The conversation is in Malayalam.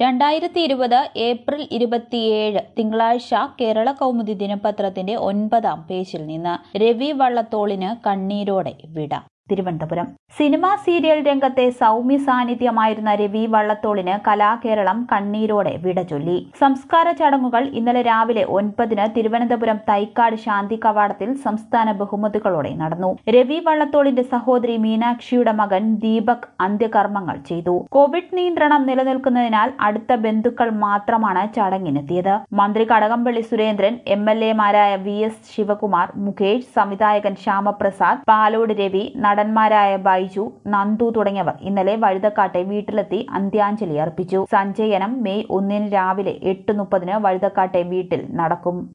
രണ്ടായിരത്തി ഇരുപത് ഏപ്രിൽ ഇരുപത്തിയേഴ് തിങ്കളാഴ്ച കേരള കൗമുദി ദിനപത്രത്തിന്റെ ഒൻപതാം പേജിൽ നിന്ന് രവി വള്ളത്തോളിന് കണ്ണീരോടെ വിട തിരുവനന്തപുരം സിനിമാ സീരിയൽ രംഗത്തെ സൗമ്യ സാന്നിധ്യമായിരുന്ന രവി വള്ളത്തോളിന് കലാകേരളം കണ്ണീരോടെ വിട ചൊല്ലി സംസ്കാര ചടങ്ങുകൾ ഇന്നലെ രാവിലെ ഒൻപതിന് തിരുവനന്തപുരം തൈക്കാട് ശാന്തി കവാടത്തിൽ സംസ്ഥാന ബഹുമതികളോടെ നടന്നു രവി വള്ളത്തോളിന്റെ സഹോദരി മീനാക്ഷിയുടെ മകൻ ദീപക് അന്ത്യകർമ്മങ്ങൾ ചെയ്തു കോവിഡ് നിയന്ത്രണം നിലനിൽക്കുന്നതിനാൽ അടുത്ത ബന്ധുക്കൾ മാത്രമാണ് ചടങ്ങിനെത്തിയത് മന്ത്രി കടകംപള്ളി സുരേന്ദ്രൻ എം എൽ എമാരായ വി എസ് ശിവകുമാർ മുകേഷ് സംവിധായകൻ ശ്യാമപ്രസാദ് പാലോട് രവി നടന്മാരായ ബൈജു നന്ദു തുടങ്ങിയവർ ഇന്നലെ വഴുതക്കാട്ടെ വീട്ടിലെത്തി അന്ത്യാഞ്ജലി അർപ്പിച്ചു സഞ്ചയനം മെയ് ഒന്നിന് രാവിലെ എട്ട് മുപ്പതിന് വഴുതക്കാട്ടെ വീട്ടിൽ നടക്കും